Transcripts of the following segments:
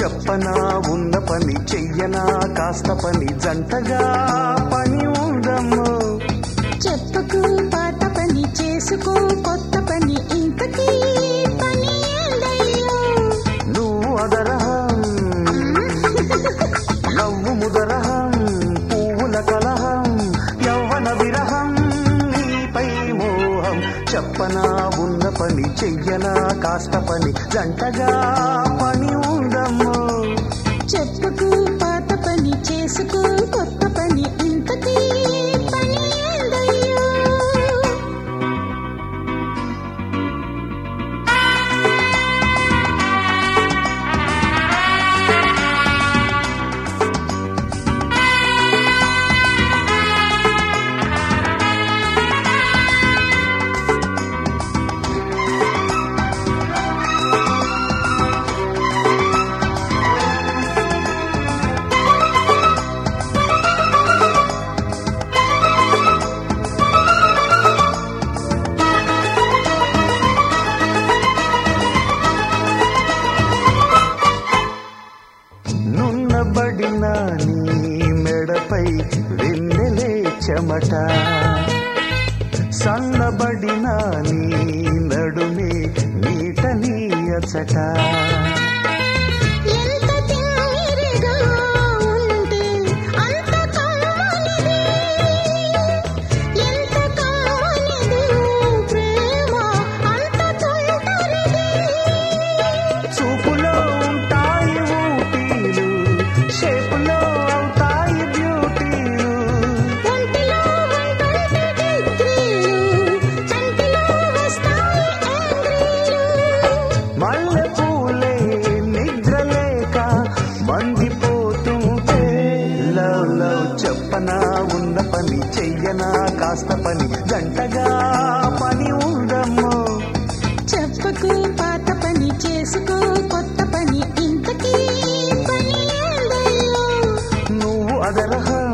చెప్పనా ఉన్న పని చెయ్యనా కాస్త పని జంటగా పని ఉందమ్మో చెప్పకు పాత పని చేసుకో కొత్త పని ఇంతకీ పని ఏందయ్యో నువ్వు అదరహం నవ్వు ముదరహం పువ్వుల కలహం యవ్వన విరహం నీపై మోహం చెప్పనా ఉన్న పని చెయ్యనా కాస్త పని జంటగా పని ఉందమ్మో చెప్పకు పాత పని చేసుకో కొత్త పని ఇంతకీ పని ఏందయ్యో నున్నబడిన నీ మెడపై వెన్నెలే చెమట సన్నబడిన నీ నడుమే నీట నీ అచట ఎంత తిమ్మిరిగా ఉంటే అంత కమ్మనిది ఎంత కమ్మనిది ప్రేమ అంత తొంటరిది చూపులో ఉంటాయి ఊటీలు షేపులో అవుతాయి బ్యూటీలు ఒంటిలో ఉంటుంటే డిగ్రీలు చంటిలో వస్తాయి యాంగ్రీలు మల్లె పూలే నిద్రలేక మండిపోతుంటే లవ్ లవ్ చెప్పనా ఉన్న పని చెయ్యనా కాస్త పని జంటగా పని ఉందమ్మో చెప్పకు పాత పని చేసుకో కొత్త పని ఇంతకీ పని ఏందయ్యో నువ్వు అదరహం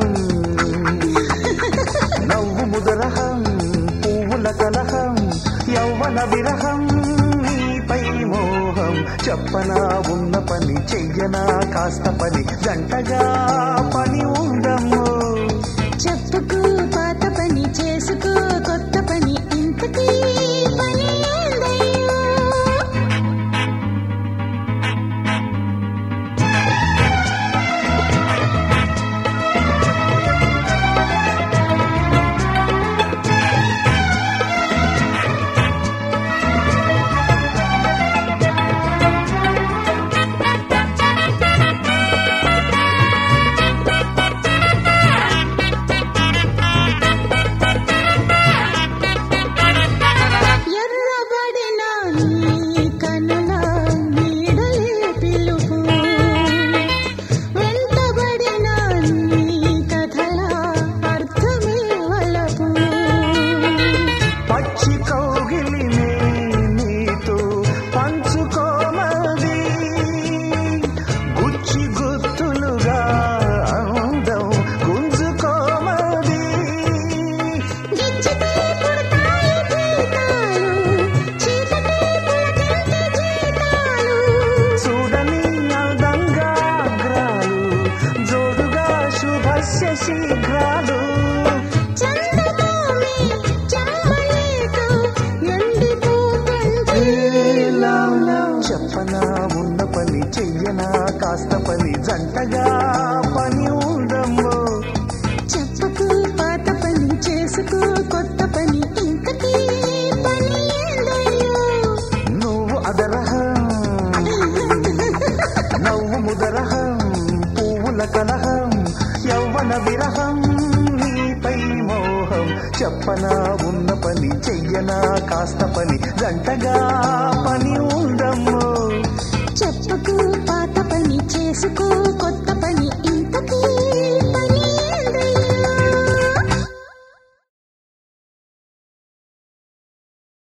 నవ్వు ముదరహం పువ్వుల కలహం యవ్వన విరహం నీపై మోహం చెప్పనా ఉన్న పని చెయ్యనా కాస్త పని జంటగా పని ఉందమ్మో చెప్పుకు పాత పని చేసుకో కొత్త పని ఇంతకీ పని ఏందయ్యో ఎర్రబడిన నీ కనుల నీడలే పిలుపు వెంటబడిన నీ కథల అర్థమే వలపు పచ్చి కౌగిలినే నీతో పంచుకోమది గుచ్చి గుర్తులుగా అందం గుంజుకోమది గిచ్చితే పుడతాయి గీతాలు చీకటి పులకించే జీతాలు చూడని అందంగా అగ్రాలు జోడుగా శుభస్య శీఘ్రాలు చందమామి చెమ్మలేక ఎండిపోతుంటే చెప్పనా ఉన్న పని చెయ్యనా కాస్త పని జంటగా